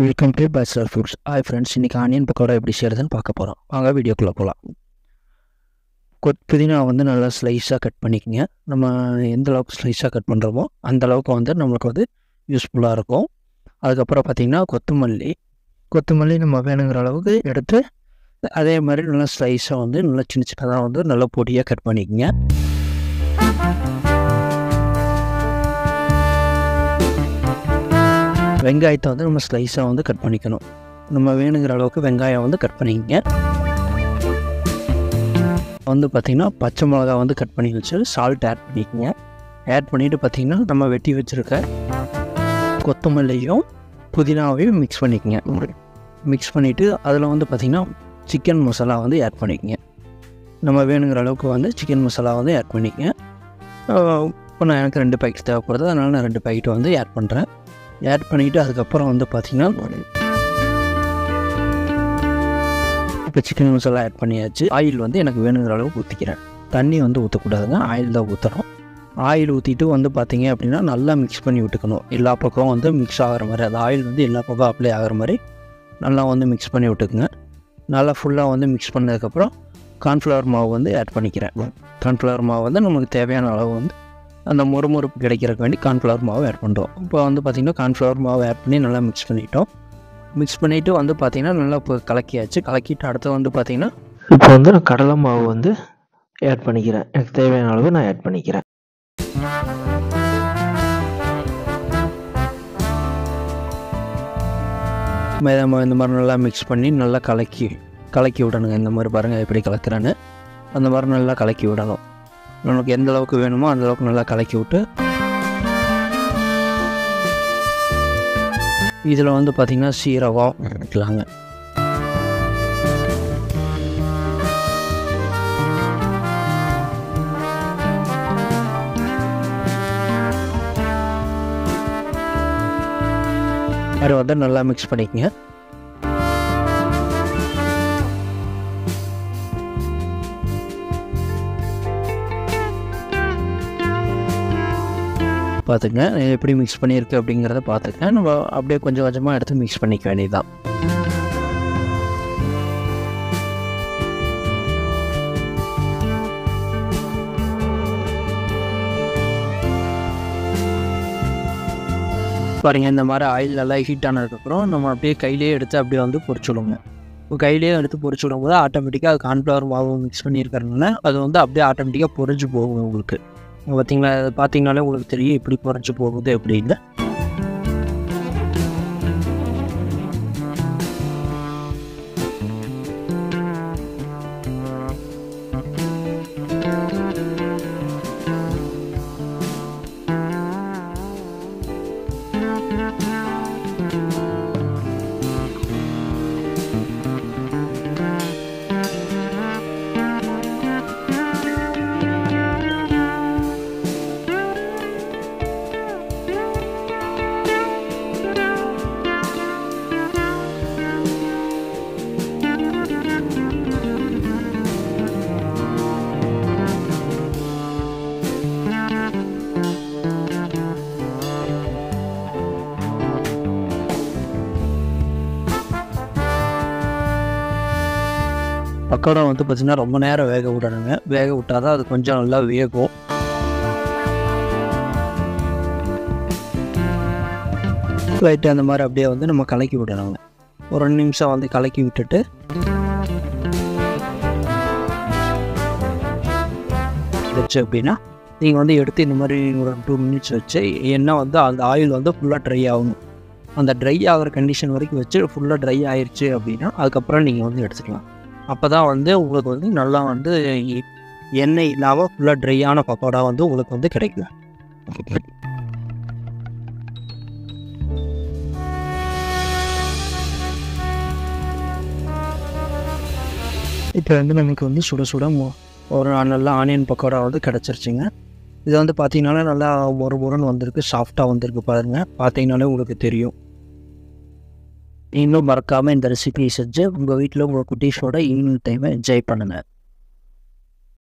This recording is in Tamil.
welcome to bachelor foods hi friends இன்றைக்கி ஆனியன் பக்கோடா எப்படி செய்கிறதுன்னு பார்க்க போகிறோம் வாங்க வீடியோக்குள்ளே போகலாம் கொத் புதினா வந்து நல்லா ஸ்லைஸாக கட் பண்ணிக்கங்க நம்ம எந்த அளவுக்கு ஸ்லைஸாக கட் பண்ணுறோமோ அந்த அளவுக்கு வந்து நம்மளுக்கு வந்து யூஸ்ஃபுல்லாக இருக்கும் அதுக்கப்புறம் பார்த்திங்கன்னா கொத்தமல்லி கொத்தமல்லி நம்ம வேணுங்கிற அளவுக்கு எடுத்து அதே மாதிரி நல்லா ஸ்லைஸாக வந்து நல்லா சின்ன சின்னதாக வந்து நல்லா பொடியாக கட் பண்ணிக்கங்க வெங்காயத்தை வந்து நம்ம ஸ்லைஸாக வந்து கட் பண்ணிக்கணும் நம்ம வேணுங்கிற அளவுக்கு வெங்காயம் வந்து கட் பண்ணிக்கங்க வந்து பார்த்திங்கன்னா பச்சை மிளகா வந்து கட் பண்ணி வச்சு சால்ட் ஆட் பண்ணிக்கங்க ஆட் பண்ணிவிட்டு பார்த்திங்கன்னா நம்ம வெட்டி வச்சுருக்க கொத்தமல்லியும் புதினாவையும் மிக்ஸ் பண்ணிக்கங்க மிக்ஸ் பண்ணிவிட்டு அதில் வந்து பார்த்திங்கன்னா சிக்கன் மசாலா வந்து ஆட் பண்ணிக்கங்க நம்ம வேணுங்கிற அளவுக்கு வந்து சிக்கன் மசாலா வந்து ஆட் பண்ணிக்கங்க இப்போ நான் எனக்கு ரெண்டு பேக்கெட் தேவைப்படுது அதனால் நான் ரெண்டு பேக்கெட் வந்து ஆட் பண்ணுறேன் ஆட் பண்ணிவிட்டு அதுக்கப்புறம் வந்து பார்த்திங்கன்னா இப்போ சிக்கன் மசாலா ஆட் பண்ணியாச்சு ஆயில் வந்து எனக்கு வேணுங்கிற அளவுக்கு ஊற்றிக்கிறேன் தண்ணி வந்து ஊற்றக்கூடாதுங்க ஆயில் தான் ஊற்றணும் ஆயில் ஊற்றிட்டு வந்து பார்த்தீங்க அப்படின்னா நல்லா மிக்ஸ் பண்ணி விட்டுக்கணும் எல்லா பக்கம் வந்து மிக்ஸ் ஆகிற மாதிரி அது ஆயில் வந்து எல்லா பக்கம் அப்ளை ஆகிற மாதிரி நல்லா வந்து மிக்ஸ் பண்ணி விட்டுக்குங்க நல்லா ஃபுல்லாக வந்து மிக்ஸ் பண்ணதுக்கப்புறம் கார்ன்ஃப்ளவர் மாவு வந்து ஆட் பண்ணிக்கிறேன் கார்ன்ஃப்ளவர் மாவு வந்து நமக்கு தேவையான அளவு வந்து அந்த முறுமுறுப்பு கிடைக்கிறதுக்கு வேண்டி கார்ன்ஃப்ளவர் மாவு ஆட் பண்ணுறோம் இப்போ வந்து பார்த்திங்கன்னா கார்ன்ஃப்ளவர் மாவு ஆட் பண்ணி நல்லா மிக்ஸ் பண்ணிட்டோம் மிக்ஸ் பண்ணிவிட்டு வந்து பார்த்திங்கன்னா நல்லா இப்போ கலக்கியாச்சு கலக்கிட்டு அடுத்து வந்து பார்த்திங்கன்னா இப்போ வந்து நான் கடலை மாவு வந்து ஆட் பண்ணிக்கிறேன் எனக்கு தேவையான அளவு நான் ஆட் பண்ணிக்கிறேன் நம்ம இந்த மாதிரி நல்லா மிக்ஸ் பண்ணி நல்லா கலக்கி கலக்கி விடணுங்க இந்த மாதிரி பாருங்கள் எப்படி கலக்கிறேன்னு அந்த மாதிரி நல்லா கலக்கி விடணும் நமக்கு எந்த அளவுக்கு வேணுமோ அந்த அளவுக்கு நல்லா கலக்கி விட்டு இதில் வந்து பார்த்திங்கன்னா சீரகம் வைக்கலாங்க அது வந்து நல்லா மிக்ஸ் பண்ணிக்கங்க பார்த்துங்க எப்படி மிக்ஸ் பண்ணியிருக்கு அப்படிங்கிறத பார்த்துங்க நம்ம அப்படியே கொஞ்சம் கொஞ்சமாக எடுத்து மிக்ஸ் பண்ணிக்க வேண்டியதுதான் பாருங்க இந்த மாதிரி ஆயில் நல்லா ஹீட் ஆனதுக்கப்புறம் நம்ம அப்படியே கையிலேயே எடுத்து அப்படியே வந்து பொரிச்சுடுங்க இப்போ கையிலேயே எடுத்து பொரிச்சு விடும்போது ஆட்டோமேட்டிக்காக அது கார்ன்ஃப்ளவர் மாவு மிக்ஸ் பண்ணியிருக்கறதுனால அது வந்து அப்படியே ஆட்டோமேட்டிக்காக பொரிஞ்சு போகும் உங்களுக்கு பார்த்தீங்களா அதை பார்த்தீங்கனாலே உங்களுக்கு தெரியும் எப்படி குறைச்சி போகுது அப்படின்னு பக்கோடா வந்து பார்த்திங்கன்னா ரொம்ப நேரம் வேக விடணுங்க வேக விட்டால் தான் அது கொஞ்சம் நல்லா வேகும் லைட்டு அந்த மாதிரி அப்படியே வந்து நம்ம கலக்கி விடணுங்க ஒரு ரெண்டு நிமிஷம் வந்து கலக்கி விட்டுட்டு வச்சு அப்படின்னா நீங்கள் வந்து எடுத்து இந்த மாதிரி ஒரு டூ மினிட்ஸ் வச்சு எண்ணெய் வந்து அந்த ஆயில் வந்து ஃபுல்லாக ட்ரை ஆகணும் அந்த ட்ரை ஆகிற கண்டிஷன் வரைக்கும் வச்சு ஃபுல்லாக ட்ரை ஆயிடுச்சு அப்படின்னா அதுக்கப்புறம் நீங்கள் வந்து எடுத்துக்கலாம் அப்போ தான் வந்து உங்களுக்கு வந்து நல்லா வந்து எண்ணெய் இல்லாமல் ஃபுல்லாக ட்ரையான பக்கோடா வந்து உங்களுக்கு வந்து கிடைக்கும் இப்போ வந்து நமக்கு வந்து சுட சுட ஒரு நல்ல ஆனியன் பக்கோடா வந்து கிடச்சிருச்சுங்க இது வந்து பார்த்தீங்கன்னாலே நல்லா ஒரு முரண் வந்திருக்கு சாஃப்டாக வந்திருக்கு பாருங்கள் பார்த்தீங்கனாலே உங்களுக்கு தெரியும் இன்னும் மறக்காமல் இந்த ரெசிபியை செஞ்சு உங்கள் வீட்டில் உங்கள் குட்டீஸோட ஈவினிங் டைமை என்ஜாய் பண்ணுங்கள்